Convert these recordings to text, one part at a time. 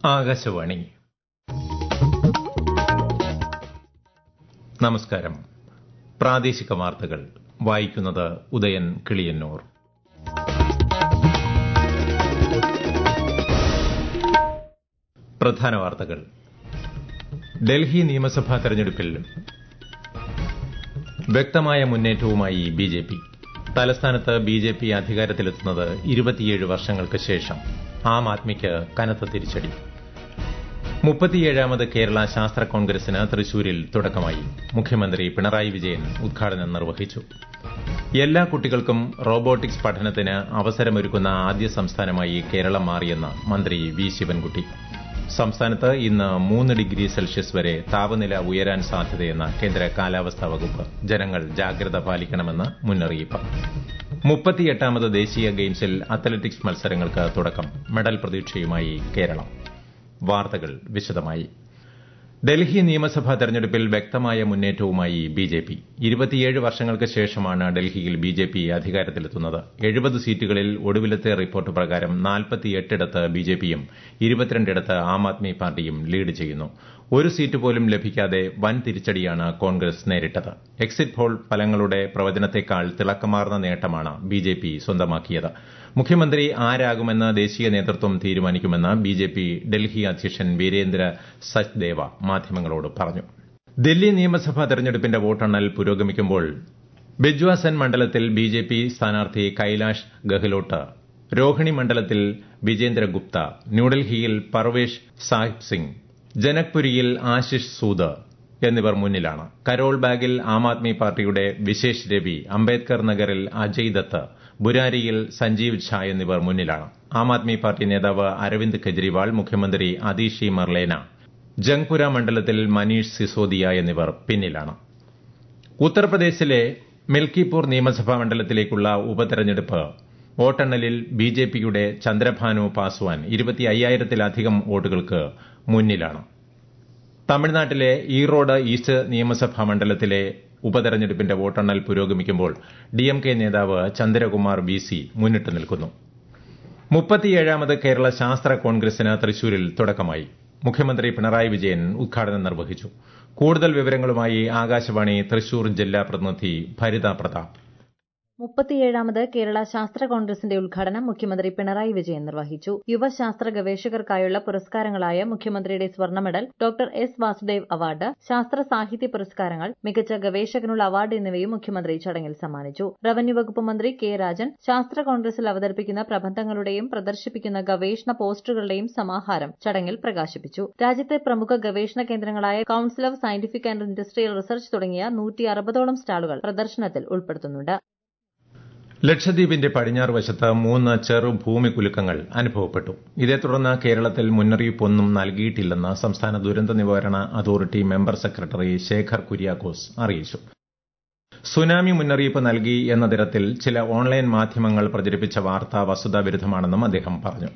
ആകാശവാണി നമസ്കാരം പ്രാദേശിക വാർത്തകൾ വായിക്കുന്നത് ഉദയൻ കിളിയന്നൂർ പ്രധാന വാർത്തകൾ ഡൽഹി നിയമസഭാ തെരഞ്ഞെടുപ്പിൽ വ്യക്തമായ മുന്നേറ്റവുമായി ബിജെപി തലസ്ഥാനത്ത് ബിജെപി അധികാരത്തിലെത്തുന്നത് ഇരുപത്തിയേഴ് വർഷങ്ങൾക്ക് ശേഷം ആം ആദ്മിക്ക് കനത്ത തിരിച്ചടി മുപ്പത്തിയേഴാമത് കേരള ശാസ്ത്ര കോൺഗ്രസിന് തൃശൂരിൽ തുടക്കമായി മുഖ്യമന്ത്രി പിണറായി വിജയൻ ഉദ്ഘാടനം നിർവഹിച്ചു എല്ലാ കുട്ടികൾക്കും റോബോട്ടിക്സ് പഠനത്തിന് അവസരമൊരുക്കുന്ന ആദ്യ സംസ്ഥാനമായി കേരളം മാറിയെന്ന് മന്ത്രി വി ശിവൻകുട്ടി സംസ്ഥാനത്ത് ഇന്ന് മൂന്ന് ഡിഗ്രി സെൽഷ്യസ് വരെ താപനില ഉയരാൻ സാധ്യതയെന്ന് കേന്ദ്ര കാലാവസ്ഥാ വകുപ്പ് ജനങ്ങൾ ജാഗ്രത പാലിക്കണമെന്ന് മുന്നറിയിപ്പ് മുപ്പത്തിയെട്ടാമത് ദേശീയ ഗെയിംസിൽ അത്ലറ്റിക്സ് മത്സരങ്ങൾക്ക് തുടക്കം മെഡൽ പ്രതീക്ഷയുമായി കേരളം വാർത്തകൾ വിശദമായി ഡൽഹി നിയമസഭാ തെരഞ്ഞെടുപ്പിൽ വ്യക്തമായ മുന്നേറ്റവുമായി ബിജെപി ഇരുപത്തിയേഴ് വർഷങ്ങൾക്ക് ശേഷമാണ് ഡൽഹിയിൽ ബിജെപി അധികാരത്തിലെത്തുന്നത് എഴുപത് സീറ്റുകളിൽ ഒടുവിലത്തെ റിപ്പോർട്ട് പ്രകാരം നാൽപ്പത്തിയെട്ടിടത്ത് ബിജെപിയും ഇരുപത്തിരണ്ടിടത്ത് ആം ആദ്മി പാർട്ടിയും ലീഡ് ചെയ്യുന്നു ഒരു സീറ്റ് പോലും ലഭിക്കാതെ വൻ തിരിച്ചടിയാണ് കോൺഗ്രസ് നേരിട്ടത് എക്സിറ്റ് പോൾ ഫലങ്ങളുടെ പ്രവചനത്തെക്കാൾ തിളക്കമാർന്ന നേട്ടമാണ് ബിജെപി സ്വന്തമാക്കിയത് മുഖ്യമന്ത്രി ആരാകുമെന്ന് ദേശീയ നേതൃത്വം തീരുമാനിക്കുമെന്ന് ബിജെപി ഡൽഹി അധ്യക്ഷൻ വീരേന്ദ്ര സച്ദേവ മാധ്യമങ്ങളോട് പറഞ്ഞു ദില്ലി നിയമസഭാ തെരഞ്ഞെടുപ്പിന്റെ വോട്ടെണ്ണൽ പുരോഗമിക്കുമ്പോൾ ബിജ്വാസൻ മണ്ഡലത്തിൽ ബിജെപി സ്ഥാനാർത്ഥി കൈലാഷ് ഗെഹ്ലോട്ട് രോഹിണി മണ്ഡലത്തിൽ വിജേന്ദ്ര ഗുപ്ത ന്യൂഡൽഹിയിൽ പർവേഷ് സാഹിബ് സിംഗ് ജനക്പുരിയിൽ ആശിഷ് സൂദ് എന്നിവർ മുന്നിലാണ് കരോൾ ബാഗിൽ ആം ആദ്മി പാർട്ടിയുടെ വിശേഷ് രവി അംബേദ്കർ നഗറിൽ അജയ് ദത്ത് ബുരാരിയിൽ സഞ്ജീവ് ഝാ എന്നിവർ മുന്നിലാണ് ആം ആദ്മി പാർട്ടി നേതാവ് അരവിന്ദ് കെജ്രിവാൾ മുഖ്യമന്ത്രി അതീഷി മർലേന ജംഗ്പുര മണ്ഡലത്തിൽ മനീഷ് സിസോദിയ എന്നിവർ പിന്നിലാണ് ഉത്തർപ്രദേശിലെ മിൽക്കിപൂർ നിയമസഭാ മണ്ഡലത്തിലേക്കുള്ള ഉപതെരഞ്ഞെടുപ്പ് വോട്ടെണ്ണലിൽ ബിജെപിയുടെ ചന്ദ്രഭാനു പാസ്വാൻ ഇരുപത്തി അയ്യായിരത്തിലധികം വോട്ടുകൾക്ക് മുന്നിലാണ് തമിഴ്നാട്ടിലെ ഈറോഡ് ഈസ്റ്റ് നിയമസഭാ മണ്ഡലത്തിലെ ഉപതെരഞ്ഞെടുപ്പിന്റെ വോട്ടെണ്ണൽ പുരോഗമിക്കുമ്പോൾ ഡിഎംകെ നേതാവ് ചന്ദ്രകുമാർ വി സി മുന്നിട്ട് നിൽക്കുന്നു മുപ്പത്തിയേഴാമത് കേരള ശാസ്ത്ര കോൺഗ്രസിന് തൃശൂരിൽ തുടക്കമായി മുഖ്യമന്ത്രി പിണറായി വിജയൻ ഉദ്ഘാടനം നിർവഹിച്ചു കൂടുതൽ വിവരങ്ങളുമായി ആകാശവാണി തൃശൂർ ജില്ലാ പ്രതിനിധി ഭരിത പ്രതാപ് മുപ്പത്തിയേഴാമത് കേരള ശാസ്ത്ര കോൺഗ്രസിന്റെ ഉദ്ഘാടനം മുഖ്യമന്ത്രി പിണറായി വിജയൻ നിർവഹിച്ചു യുവശാസ്ത്ര ഗവേഷകർക്കായുള്ള പുരസ്കാരങ്ങളായ മുഖ്യമന്ത്രിയുടെ സ്വർണ്ണ medal doctor S Vasudev award ശാസ്ത്ര സാഹിത്യ പുരസ്കാരങ്ങൾ മികച്ച ഗവേഷകനുള്ള അവാർഡ് എന്നിവയും മുഖ്യമന്ത്രി ചടങ്ങിൽ സമ്മാനിച്ചു റവന്യൂ വകുപ്പ് മന്ത്രി കെ രാജൻ ശാസ്ത്ര കോൺഗ്രസിൽ അവതരിപ്പിക്കുന്ന പ്രബന്ധങ്ങളുടെയും പ്രദർശിപ്പിക്കുന്ന ഗവേഷണ പോസ്റ്ററുകളുടെയും സമാഹാരം ചടങ്ങിൽ പ്രകാശിപ്പിച്ചു രാജ്യത്തെ പ്രമുഖ ഗവേഷണ കേന്ദ്രങ്ങളായ council of scientific and industrial research തുടങ്ങിയ നൂറ്റി അറുപതോളം സ്റ്റാളുകൾ പ്രദർശനത്തിൽ ഉൾപ്പെടുത്തുന്നുണ്ട് ലക്ഷദ്വീപിന്റെ പടിഞ്ഞാറ് വശത്ത് മൂന്ന് ചെറു ഭൂമികുലുക്കങ്ങൾ അനുഭവപ്പെട്ടു ഇതേ തുടർന്ന് കേരളത്തിൽ മുന്നറിയിപ്പൊന്നും നൽകിയിട്ടില്ലെന്ന് സംസ്ഥാന ദുരന്ത നിവാരണ authority member secretary Sekhar Kuriakose അറിയിച്ചു സുനാമി മുന്നറിയിപ്പ് നൽകി എന്ന തരത്തിൽ ചില ഓൺലൈൻ മാധ്യമങ്ങൾ പ്രചരിപ്പിച്ച വാർത്ത വസ്തുതാവിരുദ്ധമാണെന്നും അദ്ദേഹം പറഞ്ഞു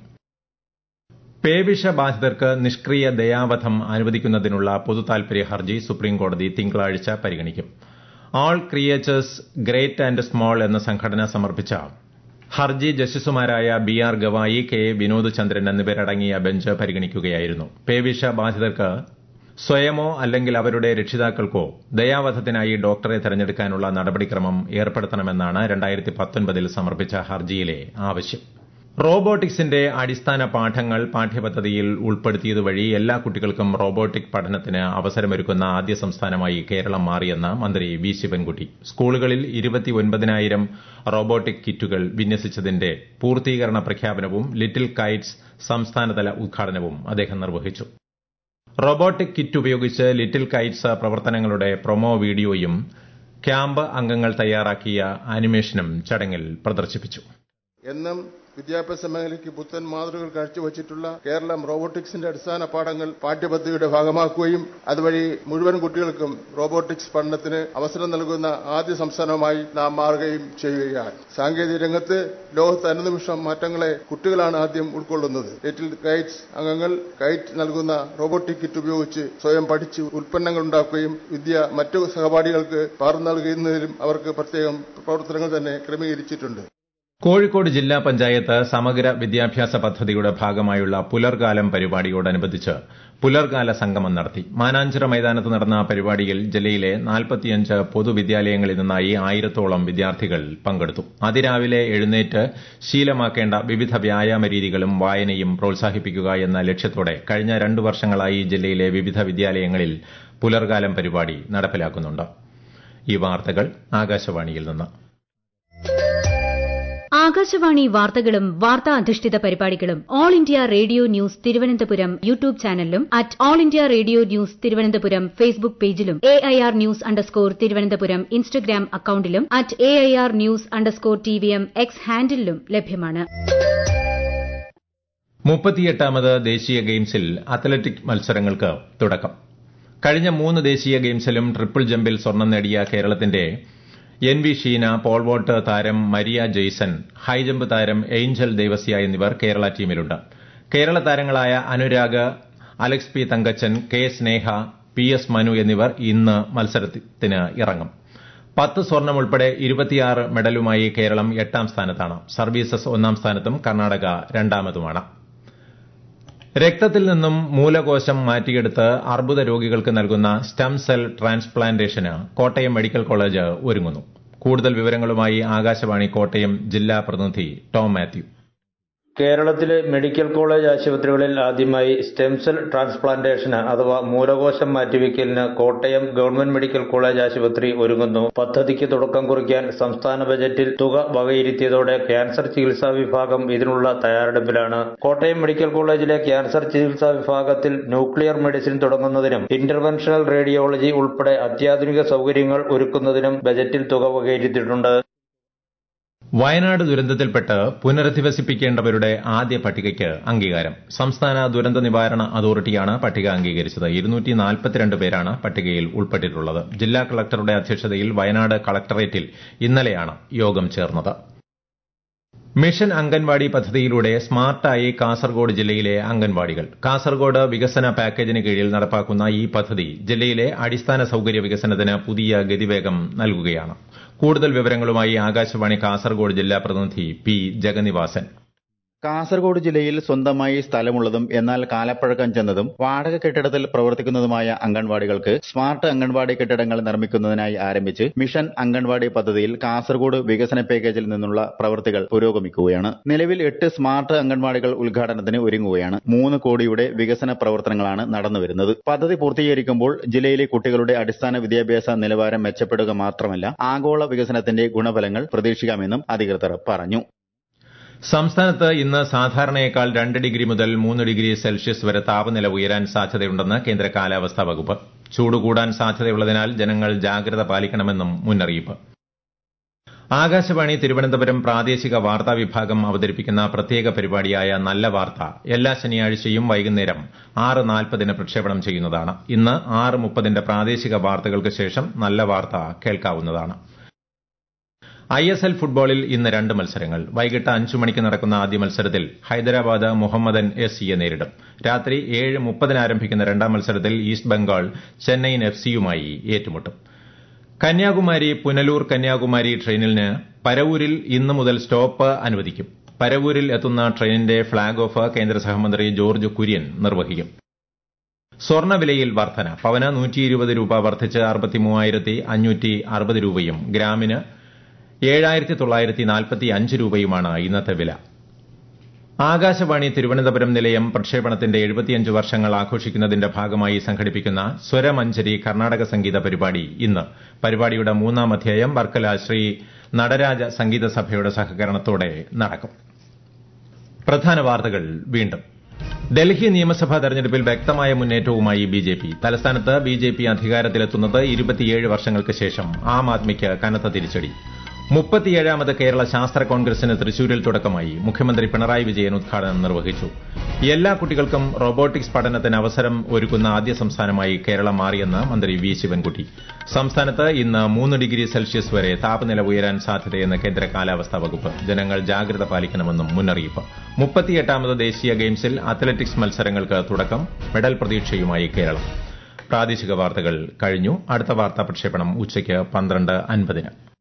പേവിഷ ബാധിതർക്ക് നിഷ്ക്രിയ ദയാവധം അനുവദിക്കുന്നതിനുള്ള പൊതുതാൽപര്യ ഹർജി സുപ്രീംകോടതി തിങ്കളാഴ്ച പരിഗണിക്കും all creatures great and small എന്ന സംഘടന സമർപ്പിച്ച ഹർജി ജസ്റ്റിസുമാരായ B R Gavai K Vinod Chandran എന്നിവരടങ്ങിയ ബെഞ്ച് പരിഗണിക്കുകയായിരുന്നു പേവിഷ ബാധിതർക്ക് സ്വയമോ അല്ലെങ്കിൽ അവരുടെ രക്ഷിതാക്കൾക്കോ ദയാവധത്തിനായി ഡോക്ടറെ തെരഞ്ഞെടുക്കാനുള്ള നടപടിക്രമം ഏർപ്പെടുത്തണമെന്നാണ് രണ്ടായിരത്തി പത്തൊൻപതിൽ സമർപ്പിച്ച ഹർജിയിലെ ആവശ്യം റോബോട്ടിക്സിന്റെ അടിസ്ഥാന പാഠങ്ങൾ പാഠ്യപദ്ധതിയിൽ ഉൾപ്പെടുത്തിയതുവഴി എല്ലാ കുട്ടികൾക്കും റോബോട്ടിക് പഠനത്തിന് അവസരമൊരുക്കുന്ന ആദ്യ സംസ്ഥാനമായി കേരളം മാറിയെന്ന് മന്ത്രി വി ശിവൻകുട്ടി സ്കൂളുകളിൽ ഇരുപത്തിയൊൻപതിനായിരം റോബോട്ടിക് കിറ്റുകൾ വിന്യസിച്ചതിന്റെ പൂർത്തീകരണ പ്രഖ്യാപനവും ലിറ്റിൽ കൈറ്റ്സ് സംസ്ഥാനതല ഉദ്ഘാടനവും അദ്ദേഹം നിർവഹിച്ചു റോബോട്ടിക് കിറ്റ് ഉപയോഗിച്ച് ലിറ്റിൽ കൈറ്റ്സ് പ്രവർത്തനങ്ങളുടെ പ്രൊമോ വീഡിയോയും ക്യാമ്പ് അംഗങ്ങൾ തയ്യാറാക്കിയ ആനിമേഷനും ചടങ്ങിൽ പ്രദർശിപ്പിച്ചു എന്നും വിദ്യാഭ്യാസ മേഖലയ്ക്ക് പുത്തൻ മാതൃകകൾ കാഴ്ചവച്ചിട്ടുള്ള കേരളം റോബോട്ടിക്സിന്റെ അടിസ്ഥാന പാഠങ്ങൾ പാഠ്യപദ്ധതിയുടെ ഭാഗമാക്കുകയും അതുവഴി മുഴുവൻ കുട്ടികൾക്കും റോബോട്ടിക്സ് പഠനത്തിന് അവസരം നൽകുന്ന ആദ്യ സംസ്ഥാനമായി നാം മാറുകയും ചെയ്യുകയാണ് സാങ്കേതിക രംഗത്ത് ലോകത്ത് അനുനിമിഷം മാറ്റങ്ങളെ കുട്ടികളാണ് ആദ്യം ഉൾക്കൊള്ളുന്നത് ലിറ്റിൽ കൈറ്റ്സ് അംഗങ്ങൾ കൈറ്റ് നൽകുന്ന റോബോട്ടിക് കിറ്റ് ഉപയോഗിച്ച് സ്വയം പഠിച്ച് ഉൽപ്പന്നങ്ങൾ ഉണ്ടാക്കുകയും വിദ്യ മറ്റു സഹപാഠികൾക്ക് പകർന്നു നൽകുന്നതിലും അവർക്ക് പ്രത്യേകം പ്രവർത്തനങ്ങൾ തന്നെ ക്രമീകരിച്ചിട്ടുണ്ട് കോഴിക്കോട് ജില്ലാ പഞ്ചായത്ത് സമഗ്ര വിദ്യാഭ്യാസ പദ്ധതിയുടെ ഭാഗമായുള്ള പുലർകാലം പരിപാടിയോടനുബന്ധിച്ച് പുലർകാല സംഗമം നടത്തി മാനാഞ്ചിറ മൈതാനത്ത് നടന്ന പരിപാടിയിൽ ജില്ലയിലെ നാൽപ്പത്തിയഞ്ച് പൊതുവിദ്യാലയങ്ങളിൽ നിന്നായി ആയിരത്തോളം വിദ്യാർത്ഥികൾ പങ്കെടുത്തു അതിരാവിലെ എഴുന്നേറ്റ് ശീലമാക്കേണ്ട വിവിധ വ്യായാമ രീതികളും വായനയും പ്രോത്സാഹിപ്പിക്കുക എന്ന ലക്ഷ്യത്തോടെ കഴിഞ്ഞ രണ്ടു വർഷങ്ങളായി ജില്ലയിലെ വിവിധ വിദ്യാലയങ്ങളിൽ പുലർകാലം പരിപാടി നടപ്പിലാക്കുന്നുണ്ട് ഈ വാർത്തകൾ ആകാശവാണിയിൽ നിന്ന് ആകാശവാണി വാർത്തകളും വാർത്താ അധിഷ്ഠിത പരിപാടികളും all India radio news Thiruvananthapuram YouTube ചാനലിലും at all India radio news Thiruvananthapuram Facebook പേജിലും A I R news underscore Thiruvananthapuram Instagram അക്കൌണ്ടിലും at A I R news underscore T V M X ഹാൻഡിലും ലഭ്യമാണ് മുപ്പത്തിയെട്ടാമത് ദേശീയ ഗെയിംസിൽ അത്ലറ്റിക് മത്സരങ്ങൾക്ക് തുടക്കം കഴിഞ്ഞ മൂന്ന് ദേശീയ ഗെയിംസിലും ട്രിപ്പിൾ ജമ്പിൽ സ്വർണം നേടിയ കേരളത്തിന്റെ N V Sheena pole vault താരം മരിയ ജെയ്സൺ ഹൈജമ്പ് താരം എയ്ഞ്ചൽ ദേവസ്യ എന്നിവർ കേരള ടീമിലുണ്ട് കേരള താരങ്ങളായ Anurag Alex P Thankachan K Sneha P S Manu എന്നിവർ ഇന്ന് മത്സരത്തിന് ഇറങ്ങും പത്ത് സ്വർണം ഉൾപ്പെടെ ഇരുപത്തിയാറ് മെഡലുമായി കേരളം എട്ടാം സ്ഥാനത്താണ് സർവീസസ് ഒന്നാം സ്ഥാനത്തും കർണാടക രണ്ടാമതുമാണ് രക്തത്തിൽ നിന്നും മൂലകോശം മാറ്റിയെടുത്ത് അർബുദ രോഗികൾക്ക് നൽകുന്ന സ്റ്റം സെൽ ട്രാൻസ്പ്ലാന്റേഷന് കോട്ടയം മെഡിക്കൽ കോളേജ് ഒരുങ്ങുന്നു കൂടുതൽ വിവരങ്ങളുമായി ആകാശവാണി കോട്ടയം ജില്ലാ പ്രതിനിധി ടോം മാത്യു കേരളത്തിലെ മെഡിക്കൽ കോളേജ് ആശുപത്രികളിൽ ആദ്യമായി സ്റ്റെം സെൽ ട്രാൻസ്പ്ലാന്റേഷന് അഥവാ മൂലകോശം മാറ്റിവെക്കലിന് കോട്ടയം ഗവൺമെന്റ് മെഡിക്കൽ കോളേജ് ആശുപത്രി ഒരുങ്ങുന്നു പദ്ധതിക്ക് തുടക്കം കുറിക്കാൻ സംസ്ഥാന ബജറ്റിൽ തുക വകയിരുത്തിയതോടെ ക്യാൻസർ ചികിത്സാ വിഭാഗം ഇതിനുള്ള തയ്യാറെടുപ്പിലാണ് കോട്ടയം മെഡിക്കൽ കോളേജിലെ ക്യാൻസർ ചികിത്സാ വിഭാഗത്തിൽ ന്യൂക്ലിയർ മെഡിസിൻ തുടങ്ങുന്നതിനും ഇന്റർവെൻഷണൽ റേഡിയോളജി ഉൾപ്പെടെ അത്യാധുനിക സൌകര്യങ്ങൾ ഒരുക്കുന്നതിനും ബജറ്റിൽ തുക വകയിരുത്തിയിട്ടുണ്ട് വയനാട് ദുരന്തത്തിൽപ്പെട്ട് പുനരധിവസിപ്പിക്കേണ്ടവരുടെ ആദ്യ പട്ടികയ്ക്ക് അംഗീകാരം സംസ്ഥാന ദുരന്ത നിവാരണ അതോറിറ്റിയാണ് പട്ടിക അംഗീകരിച്ചത് ഇരുന്നൂറ്റി നാൽപ്പത്തിരണ്ട് പേരാണ് പട്ടികയിൽ ഉൾപ്പെട്ടിട്ടുള്ളത് ജില്ലാ കളക്ടറുടെ അധ്യക്ഷതയിൽ വയനാട് കളക്ടറേറ്റിൽ ഇന്നലെയാണ് യോഗം ചേർന്നത് മിഷൻ അംഗൻവാടി പദ്ധതിയിലൂടെ സ്മാർട്ടായി കാസർഗോഡ് ജില്ലയിലെ അംഗൻവാടികൾ കാസർഗോഡ് വികസന പാക്കേജിന് കീഴിൽ നടപ്പാക്കുന്ന ഈ പദ്ധതി ജില്ലയിലെ അടിസ്ഥാന സൌകര്യ വികസനത്തിന് പുതിയ ഗതിവേഗം നൽകുകയാണ് കൂടുതൽ വിവരങ്ങളുമായി ആകാശവാണി കാസർഗോഡ് ജില്ലാ പ്രതിനിധി പി ജഗന്നിവാസൻ കാസർഗോഡ് ജില്ലയിൽ സ്വന്തമായി സ്ഥലമുള്ളതും എന്നാൽ കാലപ്പഴക്കം ചെന്നതും വാടക കെട്ടിടത്തിൽ പ്രവർത്തിക്കുന്നതുമായ അംഗൻവാടികൾക്ക് സ്മാർട്ട് അംഗൻവാടി കെട്ടിടങ്ങൾ നിർമ്മിക്കുന്നതിനായി ആരംഭിച്ച് മിഷൻ അംഗൻവാടി പദ്ധതിയിൽ കാസർഗോഡ് വികസന പാക്കേജിൽ നിന്നുള്ള പ്രവൃത്തികൾ പുരോഗമിക്കുകയാണ് നിലവിൽ എട്ട് സ്മാർട്ട് അംഗൻവാടികൾ ഉദ്ഘാടനത്തിന് ഒരുങ്ങുകയാണ് മൂന്ന് കോടിയുടെ വികസന പ്രവർത്തനങ്ങളാണ് നടന്നുവരുന്നത് പദ്ധതി പൂർത്തീകരിക്കുമ്പോൾ ജില്ലയിലെ കുട്ടികളുടെ അടിസ്ഥാന വിദ്യാഭ്യാസ നിലവാരം മെച്ചപ്പെടുക മാത്രമല്ല ആഗോള വികസനത്തിന്റെ ഗുണഫലങ്ങൾ പ്രതീക്ഷിക്കാമെന്നും അധികൃതർ പറഞ്ഞു സംസ്ഥാനത്ത് ഇന്ന് സാധാരണയേക്കാൾ രണ്ട് ഡിഗ്രി മുതൽ മൂന്ന് ഡിഗ്രി സെൽഷ്യസ് വരെ താപനില ഉയരാൻ സാധ്യതയുണ്ടെന്ന് കേന്ദ്ര കാലാവസ്ഥാ വകുപ്പ് ചൂട് കൂടാൻ സാധ്യതയുള്ളതിനാൽ ജനങ്ങൾ ജാഗ്രത പാലിക്കണമെന്നും മുന്നറിയിപ്പ് ആകാശവാണി തിരുവനന്തപുരം പ്രാദേശിക വാർത്താ വിഭാഗം അവതരിപ്പിക്കുന്ന പ്രത്യേക പരിപാടിയായ നല്ല വാർത്ത എല്ലാ ശനിയാഴ്ചയും വൈകുന്നേരം ആറ് നാൽപ്പതിന് പ്രക്ഷേപണം ചെയ്യുന്നതാണ് ഇന്ന് ആറ് മുപ്പതിന്റെ പ്രാദേശിക വാർത്തകൾക്ക് ശേഷം നല്ല വാർത്ത കേൾക്കാവുന്നതാണ് ഐ എസ് എൽ ഫുട്ബോളിൽ ഇന്ന് രണ്ട് മത്സരങ്ങൾ വൈകിട്ട് അഞ്ചു മണിക്ക് നടക്കുന്ന ആദ്യ മത്സരത്തിൽ ഹൈദരാബാദ് മുഹമ്മദൻ എസ് സിയെ നേരിടും രാത്രി ഏഴ് മുപ്പതിന് ആരംഭിക്കുന്ന രണ്ടാം മത്സരത്തിൽ ഈസ്റ്റ് ബംഗാൾ ചെന്നൈയിൻ എഫ് സിയുമായി ഏറ്റുമുട്ടും കന്യാകുമാരി പുനലൂർ കന്യാകുമാരി ട്രെയിനിന് പരവൂരിൽ ഇന്നു മുതൽ സ്റ്റോപ്പ് അനുവദിക്കും പരവൂരിൽ എത്തുന്ന ട്രെയിനിന്റെ ഫ്ളാഗ് ഓഫ് കേന്ദ്ര സഹമന്ത്രി ജോർജ് കുര്യൻ നിർവഹിക്കും സ്വർണ്ണവിലയിൽ വർധന പവന് നൂറ്റി ഇരുപത് രൂപ വർദ്ധിച്ച് അറുപത്തി മൂവായിരത്തി അഞ്ഞൂറ്റി അറുപത് രൂപയും ഗ്രാമിന് ഏഴായിരത്തി തൊള്ളായിരത്തി നാൽപ്പത്തി അഞ്ച് രൂപയുമാണ് ഇന്നത്തെ വില ആകാശവാണി തിരുവനന്തപുരം നിലയം പ്രക്ഷേപണത്തിന്റെ എഴുപത്തിയഞ്ച് വർഷങ്ങൾ ആഘോഷിക്കുന്നതിന്റെ ഭാഗമായി സംഘടിപ്പിക്കുന്ന സ്വരമഞ്ജരി കർണാടക സംഗീത പരിപാടി ഇന്ന് പരിപാടിയുടെ മൂന്നാം അധ്യായം വർക്കല ശ്രീ നടരാജ സംഗീത സഭയുടെ സഹകരണത്തോടെ നടക്കും പ്രധാന വാർത്തകൾ വീണ്ടും ഡൽഹി നിയമസഭാ തെരഞ്ഞെടുപ്പിൽ വ്യക്തമായ മുന്നേറ്റവുമായി ബിജെപി തലസ്ഥാനത്ത് ബിജെപി അധികാരത്തിലെത്തുന്നത് ഇരുപത്തിയേഴ് വർഷങ്ങൾക്ക് ശേഷം ആം ആദ്മിക്ക് കനത്ത തിരിച്ചടി മുപ്പത്തിയേഴാമത് കേരള ശാസ്ത്ര കോൺഗ്രസിന് തൃശൂരിൽ തുടക്കമായി മുഖ്യമന്ത്രി പിണറായി വിജയൻ ഉദ്ഘാടനം നിർവഹിച്ചു എല്ലാ കുട്ടികൾക്കും റോബോട്ടിക്സ് പഠനത്തിന് അവസരം ഒരുക്കുന്ന ആദ്യ സംസ്ഥാനമായി കേരളം മാറിയെന്ന് മന്ത്രി വി ശിവൻകുട്ടി സംസ്ഥാനത്ത് ഇന്ന് മൂന്ന് ഡിഗ്രി സെൽഷ്യസ് വരെ താപനില ഉയരാൻ സാധ്യതയെന്ന് കേന്ദ്ര കാലാവസ്ഥാ വകുപ്പ് ജനങ്ങൾ ജാഗ്രത പാലിക്കണമെന്നും മുന്നറിയിപ്പ് മുപ്പത്തിയെട്ടാമത് ദേശീയ ഗെയിംസിൽ അത്ലറ്റിക്സ് മത്സരങ്ങൾക്ക് തുടക്കം മെഡൽ പ്രതീക്ഷയുമായി കേരളം പ്രാദേശിക വാർത്തകൾ കഴിഞ്ഞു അടുത്ത വാർത്താ പ്രക്ഷേപണം ഉച്ചയ്ക്ക് പന്ത്രണ്ട് അൻപതിന്